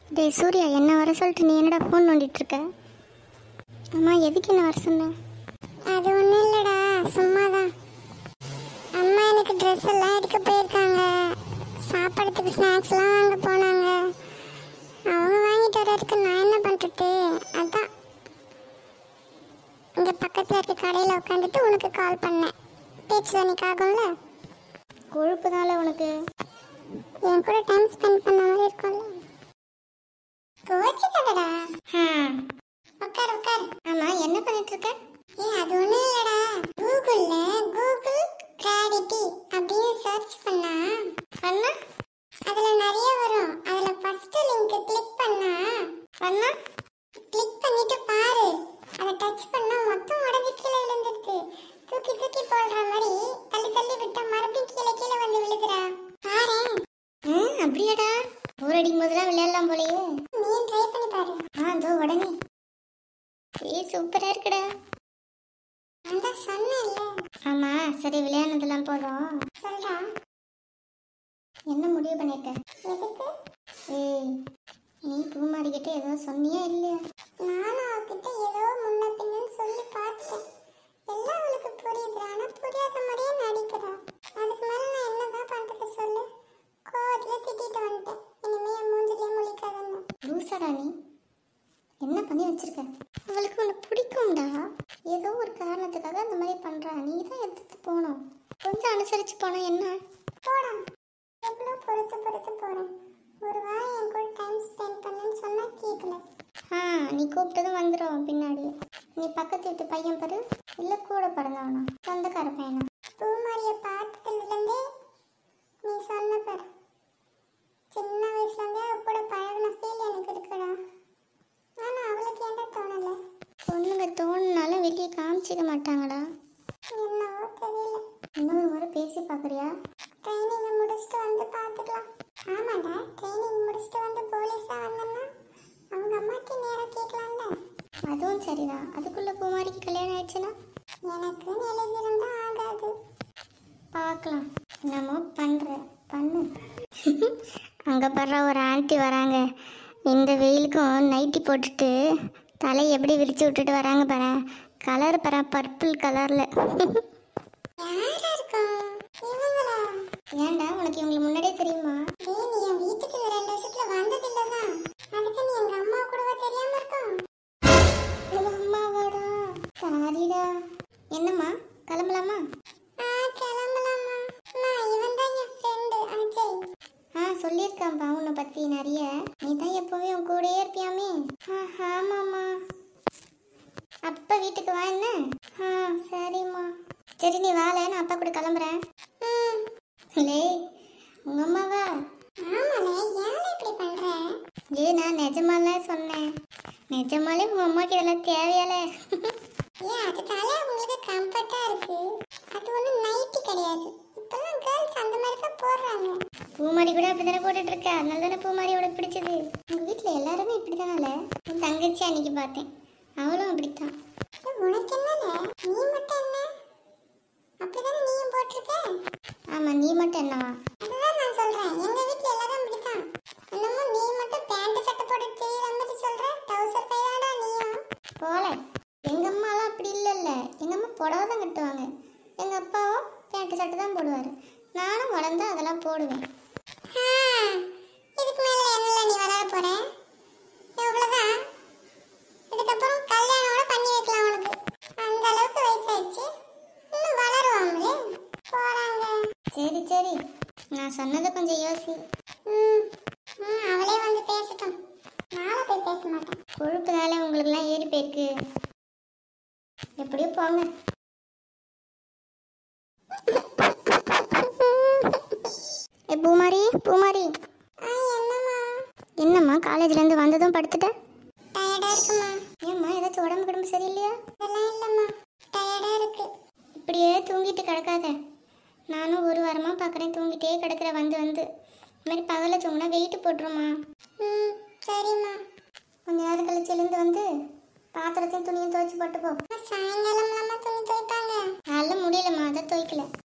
டேய் சூர்யா என்ன வர சொல்லிட்டு நீ என்னடா ஃபோன் நோண்டிட்டு இருக்க அம்மா எதுக்கு என்ன வர சொன்ன அது ஒன்றும் இல்லைடா சும்மா தான் அம்மா எனக்கு ட்ரெஸ் எல்லாம் எடுக்க போயிருக்காங்க சாப்பிட்றதுக்கு ஸ்நாக்ஸ்லாம் வாங்க போனாங்க அவங்க வாங்கிட்டு வர்றதுக்கு நான் என்ன பண்ணுறது அதான் இங்கே பக்கத்தில் இருக்க கடையில் உட்காந்துட்டு உனக்கு கால் பண்ணேன் பேச்சு தனிக்காகும்ல கொழுப்புனால உனக்கு என் கூட டைம் ஸ்பெண்ட் பண்ண மாதிரி இருக்கும்ல கோச்சிக்காதடா உட்கார் உட்கார் ஆமா என்ன பண்ணிட்டு இருக்க ஏய் அது ஒண்ணும் இல்லடா கூகுள்ல கூகுள் கிளாரிட்டி அப்படின்னு சர்ச் பண்ணா பண்ணா அதுல நிறைய வரும் அதுல ஃபர்ஸ்ட் லிங்க் கிளிக் பண்ணா பண்ணா கிளிக் பண்ணிட்டு பாரு அதை டச் பண்ணா மொத்தம் உடஞ்சி கீழே விழுந்துருது தூக்கி தூக்கி போடுற மாதிரி தள்ளி தள்ளி விட்டா மறுபடியும் கீழே கீழே வந்து விழுதுடா பாரு ம் அப்படியாடா போர் அடிக்கும் போதெல்லாம் விளையாடலாம் போலயே நீ ட்ரை பண்ணி பாரு ஆ இதோ உடனே ஏய் சூப்பரா இருக்குடா நான் தான் சொன்னேன்ல ஆமா சரி விளையாடுனதெல்லாம் போதும் சொல்றா என்ன முடிவு பண்ணிருக்க எதுக்கு ஏய் நீ பூமாரிக்கிட்ட ஏதோ சொன்னியா இல்லையா நானும் அவகிட்ட ஏதோ முன்ன பின்னன்னு சொல்லி பார்த்தேன் எல்லாம் அவளுக்கு புரியுது ஆனா புரியாத மாதிரியே நடிக்கிறா அதுக்கு மேல நான் என்னதான் பண்றது சொல்லு கோவத்துல திட்டிட்டு வந்துட்டேன் இனிமே என் மூஞ்சிலே முழிக்காதன்னு லூசாடா நீ என்ன பண்ணி வச்சிருக்க அவளுக்கு உன்னை பிடிக்கும்டா ஏதோ ஒரு காரணத்துக்காக அந்த மாதிரி பண்றா நீ தான் எதிர்த்து போகணும் கொஞ்சம் அனுசரிச்சு போனா என்ன போடா எவ்வளோ பொறுத்து பொறுத்து போறேன் ஒரு வாரம் என் கூட டைம் ஸ்பெண்ட் பண்ணுன்னு சொன்னா கேட்கல ஆ நீ கூப்பிட்டதும் வந்துடும் பின்னாடி நீ பக்கத்து வீட்டு பையன் பாரு இல்லை கூட பிறந்தவனா சொந்தக்கார பையனா பூமாரிய பார்த்ததுலேருந்தே நீ சொன்ன பாரு சின்ன வயசுலேருந்தே அவ கூட பழகின ஃபீல் எனக்கு இருக்குடா ஆனா அவளுக்கு ஏன்டா தோணலை பொண்ணுங்க தோணுனாலும் வெளியே காமிச்சிக்க மாட்டாங்கடா என்னவோ தெரியல இன்னொரு முறை பேசி பார்க்குறியா ட்ரைனிங் முடிச்சுட்டு வந்து பார்த்துக்கலாம் ஆமாடா ட்ரைனிங் முடிச்சுட்டு வந்து போலீஸா வந்தோம்னா அவங்க அம்மாக்கு நேரம் கேட்கலாம்ல அதுவும் சரிதான் அதுக்குள்ள பூமாரிக்கு கல்யாணம் ஆயிடுச்சுன்னா எனக்கு எழுதியிருந்தா ஆகாது பார்க்கலாம் என்னமோ பண்ணுற பண்ணு அங்கே படுற ஒரு ஆண்டி வராங்க இந்த வெயிலுக்கும் நைட்டி போட்டுட்டு தலை எப்படி விரிச்சு விட்டுட்டு வராங்க பாரு கலர் பாரு பர்பிள் கலரில் யாரா இருக்கும் இவங்களா ஏன்டா உனக்கு இவங்களை முன்னாடியே தெரியுமா டேய் நீ என் வீட்டுக்கு இந்த ரெண்டு வருஷத்துல வந்ததில்லதான் அதுக்கு நீ எங்க அம்மா கூடவா தெரியாம இருக்கும் உங்க அம்மாவாடா சாரிடா என்னம்மா கிளம்பலாமா ஆ கிளம்பலாமா நான் இவன் தான் என் ஃப்ரெண்டு அஜய் ஆ சொல்லியிருக்கான்ப்பா உன்னை பற்றி நிறைய நீ தான் எப்போவே உன் கூடயே இருப்பியாமே ஆ ஆமாம்மா அப்பா வீட்டுக்கு வா என்ன ஆ சரிம்மா சரி நீ வாழ நான் அப்பா கூட கிளம்புறேன் ம் லே உங்க அம்மாவா ஆமாலே ஏன் இப்படி பண்ற ஏ நான் நிஜமாலாம் சொன்னேன் நிஜமாலே உங்க அம்மாக்கு இதெல்லாம் தேவையாலே ஏன் அதுக்கால உங்களுக்கு கம்ஃபர்ட்டா இருக்கு அது ஒன்றும் நைட்டி கிடையாது இப்பெல்லாம் கேர்ள்ஸ் அந்த மாதிரி தான் போடுறாங்க பூமாரி கூட அப்படி தானே போட்டுட்டு இருக்க அதனால தானே பூமாரி உனக்கு பிடிச்சது உங்க வீட்டில் எல்லாருமே இப்படி தானே உன் தங்கச்சி அன்னைக்கு பார்த்தேன் அவளும் அப்படித்தான் ஏய், உனக்கு என்னல நீ மட்டும் என்ன அப்படிதானே நீயும் போட்டிருக்க ஆமாம் நீ மட்டும் என்னவா அதுதான் நான் சொல்றேன் எங்க வீட்ல எல்லாரும் அப்படிதான் என்னமோ நீ மட்டும் பேண்ட் சட்டை போட்டு தெரியுற மாதிரி சொல்ற டவுசர் பையாடா நீயும் போல எங்கள் அம்மாலாம் அப்படி இல்லைல்ல எங்கள் அம்மா புடவை தான் கட்டுவாங்க எங்கள் அப்பாவும் பேண்ட் சட்டை தான் போடுவார் நானும் வளர்ந்து அதெல்லாம் போடுவேன் ஆ, இதுக்கு மேல என்னல நீ வளர போற இவ்வளவுதான் இதுக்கப்புறம் கல்யாணம் கூட பண்ணி வைக்கலாம் உனக்கு அந்த அளவுக்கு வயசாயிடுச்சு இன்னும் வளருவாங்களே போறாங்க சரி சரி நான் சொன்னதை கொஞ்சம் யோசி ம் ம், அவளே வந்து பேசட்டும் நாளை போய் பேச மாட்டேன் கொழுப்புனால உங்களுக்குலாம் ஏறி போயிருக்கு எப்படியோ போங்க ஏ பூமாரி பூமாரி ஆ என்னம்மா என்னம்மா காலேஜ்லேருந்து வந்ததும் படுத்துட்ட டயர்டா இருக்குமா ஏம்மா ஏதாச்சும் உடம்பு கிடம்பு சரியில்லையா அதெல்லாம் இல்லம்மா டயர்டா இருக்கு இப்படியே தூங்கிட்டு கிடக்காத நானும் ஒரு வாரமாக பார்க்குறேன் தூங்கிட்டே கிடக்குற வந்து வந்து இந்த மாதிரி பகலில் தூங்கினா வெயிட் போட்டுருமா ம் சரிம்மா கொஞ்ச நேரம் கழிச்சு எழுந்து வந்து பாத்திரத்தையும் துணியும் துவைச்சு போட்டு போ சாயங்காலம் இல்லாம துணி துவைப்பாங்க அதெல்லாம் முடியலம்மா அதை துவைக்கல